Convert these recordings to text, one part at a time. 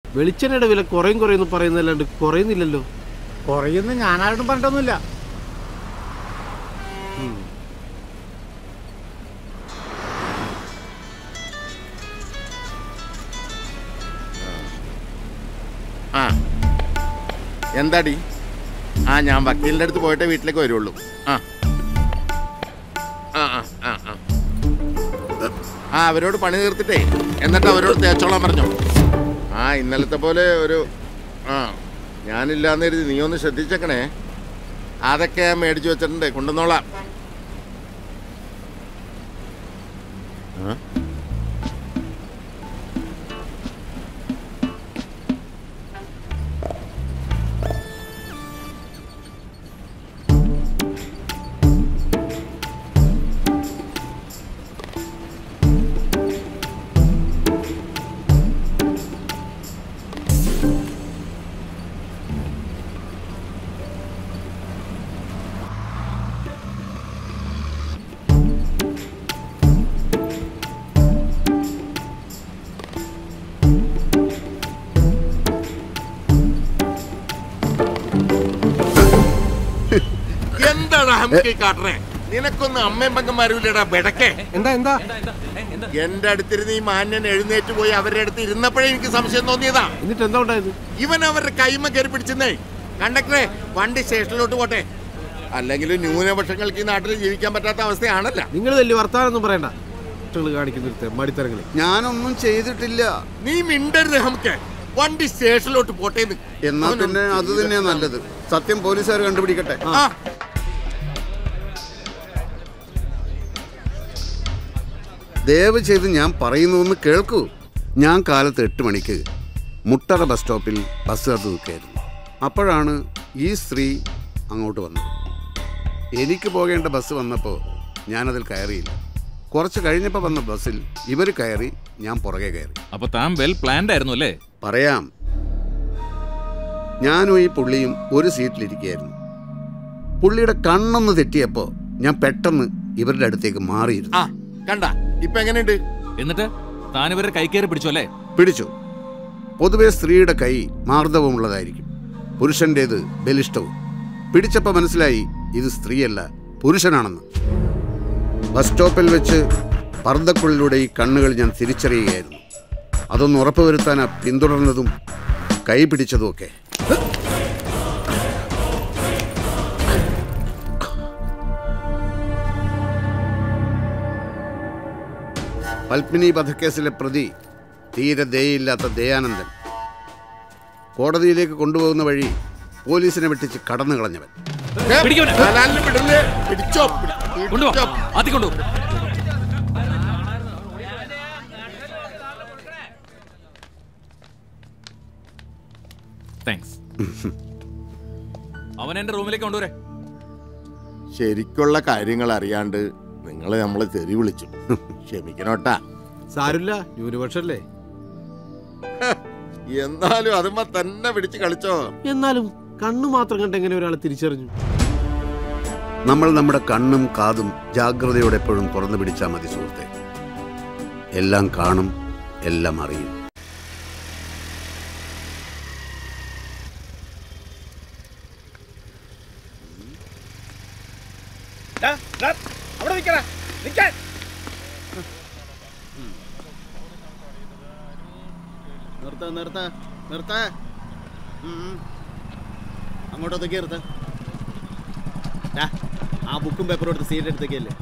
വെളിച്ചെണ്ണയുടെ വില കുറയും കുറയുന്നു പറയുന്നല്ലാണ്ട് കുറയുന്നില്ലല്ലോ കുറയുന്ന ഞാനാരോടും പറഞ്ഞിട്ടൊന്നുമില്ല ആ എന്താടി ആ ഞാൻ വക്കീലിൻ്റെ അടുത്ത് പോയിട്ടേ വീട്ടിലേക്ക് വരുള്ളൂ ആ ആ ആ ആ ആ ആ അവരോട് പണി തീർത്തിട്ടേ എന്നിട്ട് അവരോട് തേച്ചോളാൻ പറഞ്ഞു ആ ഇന്നലത്തെ പോലെ ഒരു ആ ഞാനില്ലാന്ന് കരുതി നീ ഒന്ന് ശ്രദ്ധിച്ചേക്കണേ അതൊക്കെ ഞാൻ മേടിച്ചു വെച്ചിട്ടുണ്ട് കൊണ്ടുവന്നോളാം ആ എന്താണ് ഹംകി കാട്ടണേ നിനക്കൊന്നും അമ്മയും പങ്കന്മാരുമില്ലടാ ബെടക്കേ എന്താ എന്താ എന്റെ അടുത്തിരുന്ന് ഈ മാന്യൻ എഴുന്നേറ്റ് പോയി അവരുടെ അടുത്ത് ഇരുന്നപ്പോഴേ എനിക്ക് സംശയം തോന്നിയതാ എന്നിട്ട് എന്താ ഉണ്ടായത് ഇവൻ അവരുടെ കൈമ കയറി പിടിച്ചെന്നേ കണ്ടക്ടറെ വണ്ടി സ്റ്റേഷനിലോട്ട് പോട്ടെ അല്ലെങ്കിൽ ന്യൂനപക്ഷങ്ങൾക്ക് ഈ നാട്ടിൽ ജീവിക്കാൻ പറ്റാത്ത അവസ്ഥയാണല്ല നിങ്ങൾ വലിയ വർത്താനൊന്നും പറയണ്ട കുട്ടികൾ കാണിക്കുന്ന തെമ്മാടിത്തരങ്ങളെ ഞാനൊന്നും ചെയ്തിട്ടില്ല നീ മിണ്ടരുത് നമുക്ക് വണ്ടി സ്റ്റേഷനിലോട്ട് പോട്ടേന്ന് എന്നാ പിന്നെ അത് തന്നെയാ നല്ലത് സത്യം പോലീസുകാർ കണ്ടുപിടിക്കട്ടെ ആ ദയവ് ചെയ്ത് ഞാൻ പറയുന്നതൊന്ന് കേൾക്കൂ ഞാൻ കാലത്ത് എട്ട് മണിക്ക് മുട്ടറ ബസ് സ്റ്റോപ്പിൽ ബസ് കാത്തു നിൽക്കായിരുന്നു അപ്പോഴാണ് ഈ സ്ത്രീ അങ്ങോട്ട് വന്നത് എനിക്ക് പോകേണ്ട ബസ് വന്നപ്പോൾ ഞാനതിൽ കയറിയില്ല കുറച്ച് കഴിഞ്ഞപ്പോൾ വന്ന ബസ്സിൽ ഇവർ കയറി ഞാൻ പുറകെ കയറി അപ്പൊ താൻ വെൽ പ്ലാൻഡ് ആയിരുന്നു അല്ലേ പറയാം ഞാനും ഈ പുള്ളിയും ഒരു സീറ്റിലിരിക്കുകയായിരുന്നു പുള്ളിയുടെ കണ്ണൊന്ന് തെറ്റിയപ്പോൾ ഞാൻ പെട്ടെന്ന് ഇവരുടെ അടുത്തേക്ക് മാറിയിരുന്നു ആ കണ്ട ഇപ്പൊ എങ്ങനെയുണ്ട് എന്നിട്ട് താൻ ഇവരെ കൈക്കേറി പിടിച്ചു അല്ലേ പിടിച്ചു പൊതുവെ സ്ത്രീയുടെ കൈ മാർദ്ദവമുള്ളതായിരിക്കും പുരുഷൻ്റേത് ബലിഷ്ടവും പിടിച്ചപ്പോൾ മനസ്സിലായി ഇത് സ്ത്രീയല്ല പുരുഷനാണെന്ന് ബസ് സ്റ്റോപ്പിൽ വെച്ച് പർദ്ദക്കുള്ളിലൂടെ ഈ കണ്ണുകൾ ഞാൻ തിരിച്ചറിയുകയായിരുന്നു അതൊന്ന് ഉറപ്പുവരുത്താനാ പിന്തുടർന്നതും കൈ പിടിച്ചതുമൊക്കെ പത്മിനി വധക്കേസിലെ പ്രതി തീരെ ദയയില്ലാത്ത ദയാനന്ദൻ കോടതിയിലേക്ക് കൊണ്ടുപോകുന്ന വഴി പോലീസിനെ വെട്ടിച്ച് കടന്നു കളഞ്ഞവൻ ഏ, പിടിക്കവനെ. ദലാലിനെ വിടല്ലേ? പിടിച്ചോ പിടി- കൊണ്ടുപോ പിടിച്ചോ. ആത്തി കൊണ്ടു താങ്ക്സ് അവൻ എന്റെ റൂമിലേക്ക് കൊണ്ടുവരെ ശരിക്കുള്ള കാര്യങ്ങൾ അറിയാണ്ട് നിങ്ങൾ നമ്മളെ തെറി വിളിച്ചു ക്ഷമിക്കണോട്ടാ സാരില്ല ന്യൂനപക്ഷല്ലേ എന്നാലും അതുമ്പോ തന്നെ പിടിച്ച് കളിച്ചോ എന്നാലും കണ്ണു മാത്രം കണ്ട് എങ്ങനെ ഒരാളെ തിരിച്ചറിഞ്ഞു നമ്മൾ നമ്മുടെ കണ്ണും കാതും ജാഗ്രതയോടെ എപ്പോഴും തുറന്നു പിടിച്ചാൽ മതി സുഹൃത്തെ എല്ലാം കാണും എല്ലാം അറിയും അവിടെ നിൽക്കടാ നിൽക്കാൻ നിർത്ത നിർത്ത നിർത്ത അങ്ങോട്ടൊക്കെ നിർത്ത ആ ബുക്കും പേപ്പറും എടുത്ത് സീറ്റ് എടുത്തേക്കല്ലേ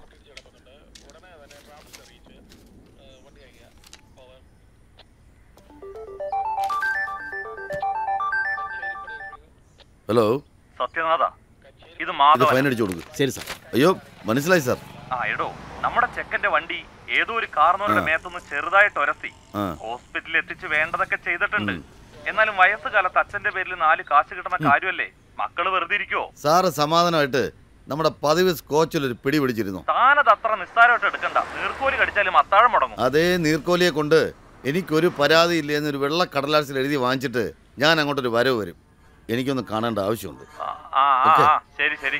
ഹലോ സത്യനാഥ ഇത് ഇത് മാധവൻ ഫൈൻ അടിച്ചു കൊടുക്ക് ശരി സാർ അയ്യോ മനസ്സിലായി സാർ ആ എടോ നമ്മുടെ ചെക്കന്റെ വണ്ടി ഏതോ ഒരു കാർന്നോരുടെ മേത്തൊന്ന് ചെറുതായിട്ട് ഒരത്തി ആ. ഹോസ്പിറ്റലിൽ എത്തിച്ച് വേണ്ടതൊക്കെ ചെയ്തിട്ടുണ്ട് എന്നാലും വയസ്സുകാലത്ത് അച്ഛന്റെ പേരിൽ നാല് കാശ് കിട്ടുന്ന കാര്യമല്ലേ മക്കള് വെറുതെ ഇരിക്കോ സാറ് സമാധാനമായിട്ട് നമ്മുടെ പതിവ് സ്കോച്ചിൽ ഒരു പിടി പിടിച്ചിരുന്നു താനത് അത്ര നിസ്സാരമായിട്ട് എടുക്കണ്ട നീർക്കോലി കടിച്ചാലും അത്താഴം മുടങ്ങും അതേ നീർക്കോലിയെ കൊണ്ട് എനിക്കൊരു പരാതിയില്ല എന്നൊരു വെള്ള കടലാസിൽ എഴുതി വാങ്ങിച്ചിട്ട് ഞാൻ അങ്ങോട്ടൊരു വരവ് വരും എനിക്കൊന്ന് കാണേണ്ട ആവശ്യമുണ്ട് ആ, ആ ആ, ഓക്കേ. ആ ശരി ശരി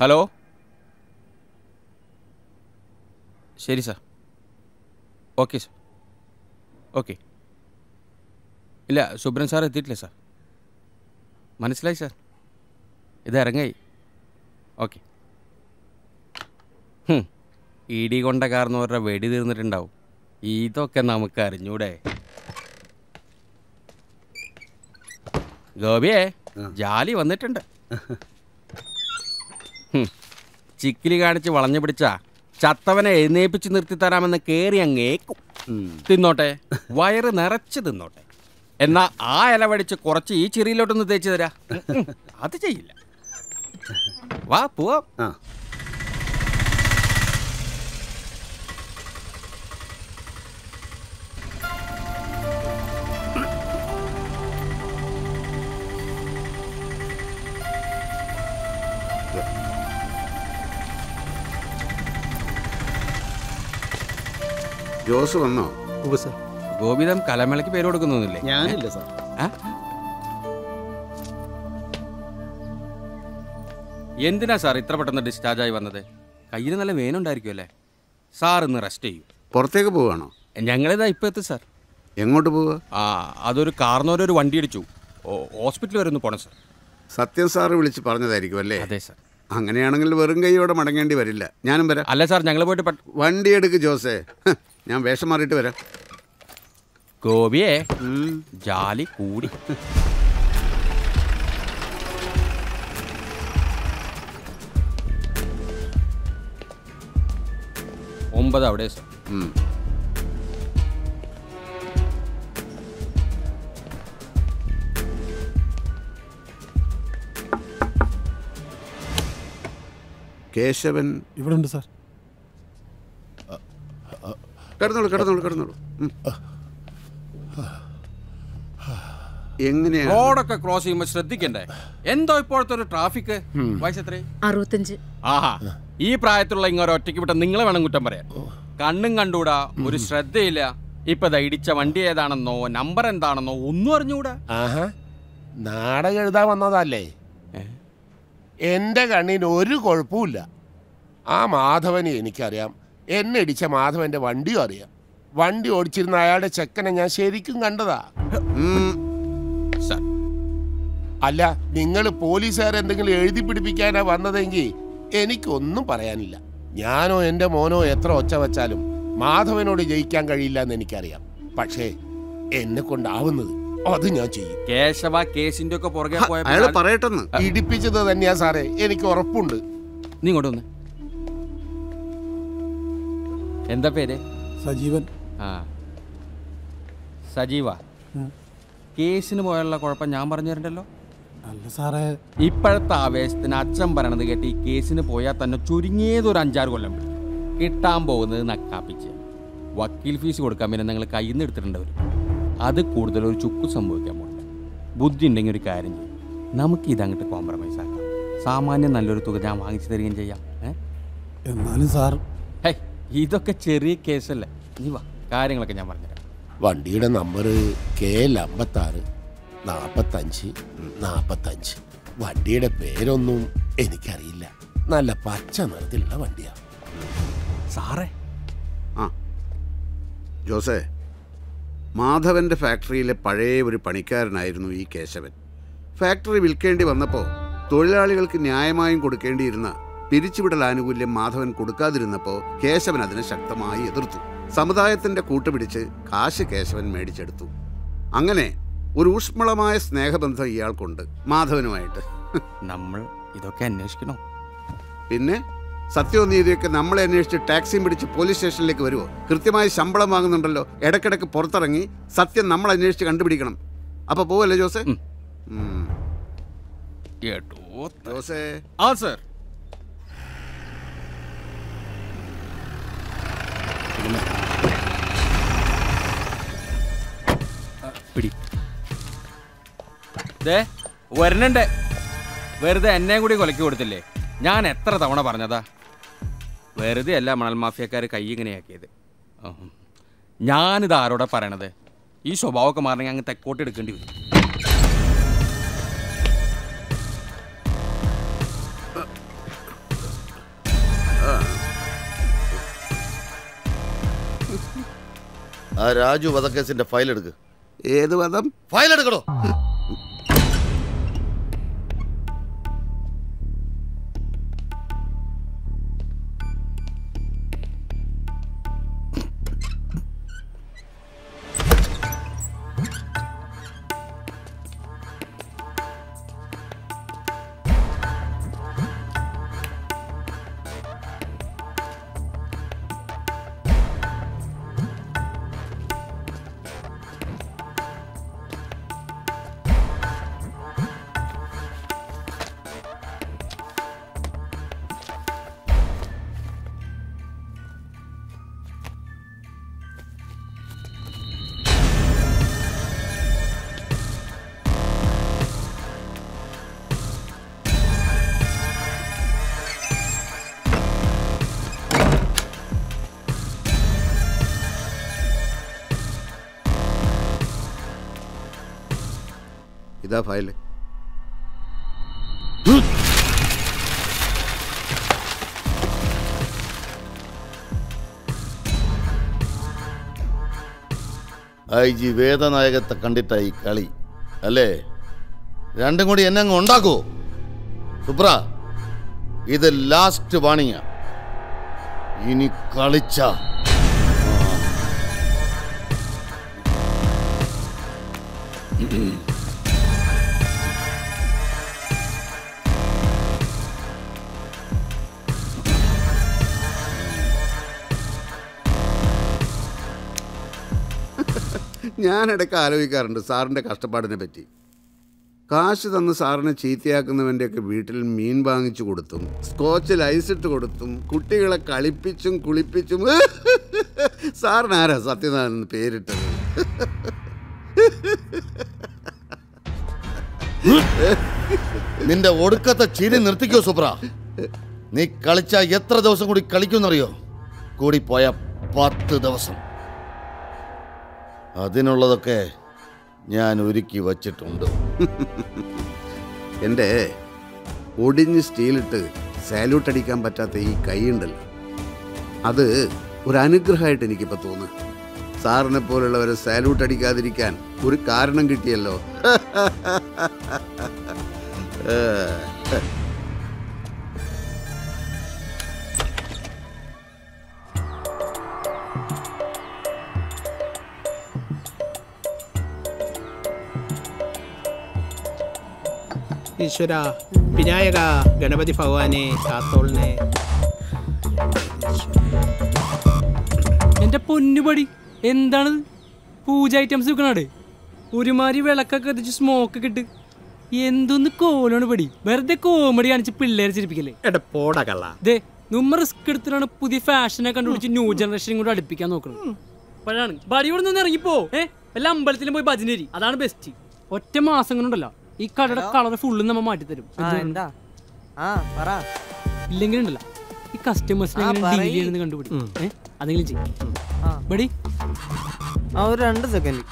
ഹലോ ശരി സാർ ഓക്കെ സാർ ഓക്കെ ഇല്ല സുബ്രൻ സാർ എത്തിയിട്ടില്ല സാർ മനസ്സിലായി സാർ ഇത് ഇറങ്ങായി ഓക്കെ ഇടി കൊണ്ട കാർന്നവരുടെ വെടി തീർന്നിട്ടുണ്ടാവും ഇതൊക്കെ നമുക്ക് അറിഞ്ഞൂടെ ഗോപിയെ ജാലി വന്നിട്ടുണ്ട് ഹും. ചിക്കിലി കാണിച്ച് വളഞ്ഞു പിടിച്ച ചത്തവനെ എഴുന്നേപ്പിച്ച് നിർത്തി തരാമെന്ന് കേറി അങ്ങേക്കും തിന്നോട്ടെ വയറ് നിറച്ച് തിന്നോട്ടെ എന്നാ ആ ഇല വടിച്ച് കുറച്ച് ഈ ചെറിയിലോട്ടൊന്ന് തേച്ച് തരാ ഉം, ഉം. അത് ചെയ്യില്ല വാ പോവാം ആ ജോസ് വന്നോ ഗോപിതം കലമേളയ്ക്ക് പേര് കൊടുക്കുന്നൊന്നുമില്ലേ ഞാനില്ല സാർ ആ? എന്തിനാ സാർ ഇത്ര പെട്ടെന്ന് ഡിസ്ചാർജ് ആയി വന്നത് കയ്യിൽ നല്ല വേനുണ്ടായിരിക്കും അല്ലേ സാർ ഇന്ന് റെസ്റ്റ് ചെയ്യൂ പുറത്തേക്ക് പോവാണോ ഞങ്ങളിതാ ഇപ്പം എത്തും സാർ എങ്ങോട്ട് പോവുക ആ അതൊരു കാർന്നോരൊരു വണ്ടി ഇടിച്ചു ഹോസ്പിറ്റൽ വരെ ഒന്ന് പോണം സാർ സത്യം സാറ് വിളിച്ച് പറഞ്ഞതായിരിക്കും അല്ലേ അതെ സാർ അങ്ങനെയാണെങ്കിൽ വെറും കൈയോടെ മടങ്ങേണ്ടി വരില്ല ഞാനും വരാം അല്ല സാർ ഞങ്ങൾ പോയിട്ട് പെട്ട വണ്ടി എടുക്ക് ജോസേ ഹ്, ഞാൻ വേഷം മാറിയിട്ട് വരാം ഗോപിയെ ഉം. ജാലി കൂടി ഒമ്പത് അവിടെ സാർ ഉം. കേശവൻ ഇവിടെ ഉണ്ട് സാർ കിടന്നോളൂ കിടന്നോളൂ കിടന്നോളൂ ഉം. എങ്ങനെയാ റോഡൊക്കെ ക്രോസ് ചെയ്യുമ്പോൾ ശ്രദ്ധിക്കണ്ടേ എന്തോ ഇപ്പോഴത്തെ ഒരു ട്രാഫിക് വയസ്സ് എത്രയായി അറുപത്തഞ്ച് ആഹാ ഈ പ്രായത്തിലുള്ള ഇങ്ങനെ ഒറ്റയ്ക്ക് വിട്ട നിങ്ങളെ വേണം കുറ്റം പറയാൻ കണ്ണും കണ്ടൂടാ ഒരു ശ്രദ്ധയില്ല ഇപ്പൊ ദാ ഇടിച്ച വണ്ടി ഏതാണെന്നോ നമ്പർ എന്താണെന്നോ ഒന്നും അറിഞ്ഞൂടാ ആഹാ നാടകം എഴുതാൻ വന്നതല്ലേ എൻ്റെ കണ്ണിന് ഒരു കുഴപ്പമില്ല ആ മാധവനെ എനിക്കറിയാം എന്നെ ഇടിച്ച മാധവന്റെ വണ്ടിയും അറിയാം വണ്ടി ഓടിച്ചിരുന്ന അയാളുടെ ചെക്കനെ ഞാൻ ശരിക്കും കണ്ടതാ ഉം. സാർ അല്ല നിങ്ങൾ പോലീസുകാർ എന്തെങ്കിലും എഴുതി പിടിപ്പിക്കാനാ വന്നതെങ്കിൽ എനിക്കൊന്നും പറയാനില്ല ഞാനോ എൻ്റെ മോനോ എത്ര ഒച്ച വച്ചാലും മാധവനോട് ജയിക്കാൻ കഴിയില്ല എന്ന് എനിക്കറിയാം പക്ഷേ എന്നെ കൊണ്ടാവുന്നത് അത് ഞാൻ ചെയ്യും കേശവ കേസിന്റെ ഒക്കെ പുറകെ ഹ, പോയപ്പോ അയാള് ഞാൻ- പറയട്ടെന്ന് ഇടിപ്പിച്ചത് തന്നെയാ സാറേ എനിക്ക് ഉറപ്പുണ്ട് നീ ഇങ്ങോട്ട് വന്ന് എന്താ പേര് സജീവൻ ആ സജീവ കേസിന് പോയുള്ള കുഴപ്പം ഞാൻ പറഞ്ഞു തരണ്ടല്ലോ അല്ല സാറേ ഇപ്പോഴത്തെ ആവേശത്തിന് അച്ഛൻ പറയണത് കേട്ട് ഈ കേസിന് പോയാൽ തന്നെ ചുരുങ്ങിയത് ഒരു അഞ്ചാറ് കൊല്ലം പിടിക്കും കിട്ടാൻ പോകുന്നത് നക്കാപ്പിച്ച് വക്കീൽ ഫീസ് കൊടുക്കാൻ പിന്നെ നിങ്ങൾ കയ്യിൽ നിന്ന് എടുത്തിട്ടുണ്ടാവും അത് കൂടുതൽ ഒരു ചുക്ക് സംഭവിക്കാൻ പോകില്ല ബുദ്ധി ഉണ്ടെങ്കിൽ ഒരു കാര്യം ചെയ്യും നമുക്ക് ഇതങ്ങോട്ട് കോംപ്രമൈസ് ആക്കാം സാമാന്യം നല്ലൊരു തുക ഞാൻ വാങ്ങിച്ചു തരികയും ചെയ്യാം ഏ എന്നാലും സാർ ഹേ ഇതൊക്കെ ചെറിയ കേസല്ലേ നീ വാ കാര്യങ്ങളൊക്കെ ഞാൻ പറഞ്ഞുതരാം വണ്ടിയുടെ നമ്പർ കെ എൽ അമ്പത്താറ് നാൽപ്പത്തഞ്ച് നാൽപ്പത്തഞ്ച് വണ്ടിയുടെ പേരൊന്നും എനിക്കറിയില്ല നല്ല പച്ച നിറത്തിലുള്ള വണ്ടിയാണ് സാറേ ആ ജോസേ മാധവന്റെ ഫാക്ടറിയിലെ പഴയ ഒരു പണിക്കാരനായിരുന്നു ഈ കേശവൻ ഫാക്ടറി വിൽക്കേണ്ടി വന്നപ്പോൾ തൊഴിലാളികൾക്ക് ന്യായമായും കൊടുക്കേണ്ടിയിരുന്ന പിരിച്ചുവിടൽ ആനുകൂല്യം മാധവൻ കൊടുക്കാതിരുന്നപ്പോൾ കേശവൻ അതിനെ ശക്തമായി എതിർത്തു സമുദായത്തിന്റെ കൂട്ടുപിടിച്ച് കാശ് കേശവൻ മേടിച്ചെടുത്തു അങ്ങനെ ഒരു ഊഷ്മളമായ സ്നേഹബന്ധം ഇയാൾക്കുണ്ട് മാധവനുമായിട്ട് നമ്മൾ ഇതൊക്കെ അന്വേഷിക്കണോ പിന്നെ സത്യവും നീതിയൊക്കെ നമ്മളെ അന്വേഷിച്ച് ടാക്സിയും പിടിച്ച് പോലീസ് സ്റ്റേഷനിലേക്ക് വരുമോ കൃത്യമായി ശമ്പളം വാങ്ങുന്നുണ്ടല്ലോ ഇടയ്ക്കിടയ്ക്ക് പുറത്തിറങ്ങി സത്യം നമ്മൾ അന്വേഷിച്ച് കണ്ടുപിടിക്കണം അപ്പൊ പോവല്ലേ ജോസേ ഉം. ഉം. കേട്ടോ ജോസേ ആ സർ പിടി ദേ വരണണ്ട് വെറുതെ എന്നെ കൂടി കൊലക്കി കൊടുത്തില്ലേ ഞാൻ എത്ര തവണ പറഞ്ഞതാ വെറുതെ അല്ല മണൽ മാഫിയക്കാർ കൈ ഇങ്ങനെയാക്കിയത് ഉം. ഞാനിത് ആരോടാ പറയണത് ഈ സ്വഭാവമൊക്കെ മാറണമെങ്കിൽ അങ്ങ് തെക്കോട്ട് എടുക്കേണ്ടി വരും ആ രാജു വധക്കേസിന്റെ ഫയൽ എടുക്ക് ഏത് വധം ഫയൽ എടുക്കടോ ഇതാ ഫയല് ഐ ജി വേദനായകത്തെ കണ്ടിട്ടായി കളി അല്ലേ രണ്ടും കൂടി എന്നെ അങ്ങ് ഉണ്ടാക്കൂ സുബ്ര ഇത് ലാസ്റ്റ് വാണിങ്ങ ഇനി കളിച്ച ഞാനിടയ്ക്ക് ആലോചിക്കാറുണ്ട് സാറിൻ്റെ കഷ്ടപ്പാടിനെ പറ്റി കാശ് തന്ന് സാറിനെ ചീത്തയാക്കുന്നവൻ്റെയൊക്കെ വീട്ടിൽ മീൻ വാങ്ങിച്ചു കൊടുത്തും സ്കോച്ചിൽ ഐസിട്ട് കൊടുത്തും കുട്ടികളെ കളിപ്പിച്ചും കുളിപ്പിച്ചും സാറിന് ആരാ സത്യനാഥൻ പേരിട്ടത് നിന്റെ ഒടുക്കത്തെ ചിരി നിർത്തിക്കോ സുബ്ര നീ കളിച്ച എത്ര ദിവസം കൂടി കളിക്കുമെന്നറിയോ കൂടി പോയ പത്ത് ദിവസം അതിനുള്ളതൊക്കെ ഞാൻ ഒരുക്കി വച്ചിട്ടുണ്ട് എൻ്റെ ഒടിഞ്ഞ് സ്റ്റീലിട്ട് സാല്യൂട്ട് അടിക്കാൻ പറ്റാത്ത ഈ കൈയുണ്ടല്ലോ അത് ഒരു അനുഗ്രഹമായിട്ട് എനിക്കിപ്പോൾ തോന്നുന്നു സാറിനെ പോലുള്ളവരെ സാല്യൂട്ട് അടിക്കാതിരിക്കാൻ ഒരു കാരണം കിട്ടിയല്ലോ ഏ, ഈശ്വര വിനായക ഗണപതി ഭഗവാനെ കാത്തോളിനെ എന്റെ പൊന്നുപടി എന്താണ് പൂജ ഐറ്റംസ് വിൽക്കണാട് ഒരുമാതിരി വിളക്കൊക്കെ കത്തിച്ച് സ്മോക്ക് ഒക്കെ ഇട്ട് എന്തൊന്ന് കോലാണ് പടി വെറുതെ കോമഡി കാണിച്ച് പിള്ളേരെ ചിരിപ്പിക്കല്ലേ എടാ പോടാ കള്ള ദേ നമ്മ റിസ്ക് എടുത്തിട്ടാണ് പുതിയ ഫാഷനെ കണ്ടുപിടിച്ച് ന്യൂ ജനറേഷൻ കൂടെ അടുപ്പിക്കാൻ നോക്കുന്നത് അപ്പോഴാണ് ബടി ഇവിടെ നിന്ന് ഇറങ്ങിപ്പോ ഏ വല്ല അമ്പലത്തിലും പോയി ഭജനരി അതാണ് ബെസ്റ്റ് ഒറ്റ മാസം കൊണ്ടുണ്ടല്ലോ ഈ കടയുടെ കളർ ഫുള്ള് നമ്മ മാറ്റിത്തരും എന്താ ആ പറ ഇല്ലെങ്കിൽ ഉണ്ടല്ലോ ഈ കസ്റ്റമേഴ്സിനെ ആ, എങ്ങനെ പറയ്. ഡീൽ ചെയ്യുന്നത് കണ്ടുപിടി ഏ അതെങ്കിലും ചെയ്യും ആ. ബടി ആ ഒരു രണ്ട് സെക്കൻഡ്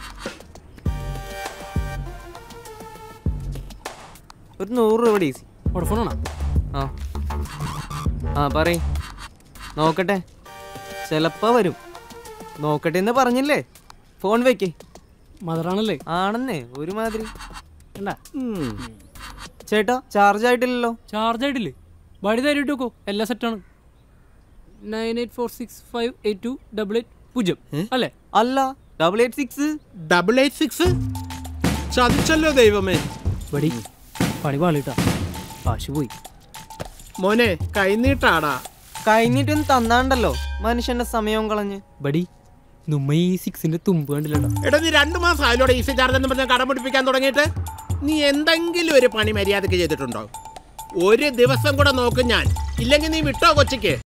ഒരു നൂറ് രൂപ ഈസി വോഡഫോണാണോ ആ ആ പറയ് നോക്കട്ടെ ചിലപ്പോ വരും നോക്കട്ടെ എന്ന് പറഞ്ഞില്ലേ ഫോൺ വെക്കേ മദറാണല്ലേ ആണെന്നേ ഒരുമാതിരി കണ്ടാ ചേട്ടാ ചാർജ് ആയിട്ടില്ലല്ലോ ചാർജ് ആയിട്ടില്ലേ വഴി തരിട്ട് നോക്കോ എല്ലാം സെറ്റാണ് nine eight four six five eight two double eight പൂജ്യം അല്ലേ അല്ല double eight six double eight six ചതിച്ചല്ലോ ദൈവമേ വടി പണി പാളിട്ടാ കാശ് പോയി മോനെ കൈനീട്ടാടാ കഴിഞ്ഞിട്ടൊന്ന് തന്നാണ്ടല്ലോ മനുഷ്യന്റെ സമയവും കളഞ്ഞ് ബടി നമ്മ ഈ സിക്സിന്റെ തുമ്പ് കണ്ടില്ലട്ടോ എടാ നീ രണ്ടു മാസം ആയാലോടെ ഈസി ചാർജ് എന്ന് പറഞ്ഞാൽ കടം പിടിപ്പിക്കാൻ തുടങ്ങിയിട്ട് നീ എന്തെങ്കിലും ഒരു പണി മര്യാദക്ക് ചെയ്തിട്ടുണ്ടോ ഒരു ദിവസം കൂടെ നോക്കും ഞാൻ ഇല്ലെങ്കിൽ നീ വിട്ടോ കൊച്ചിക്ക്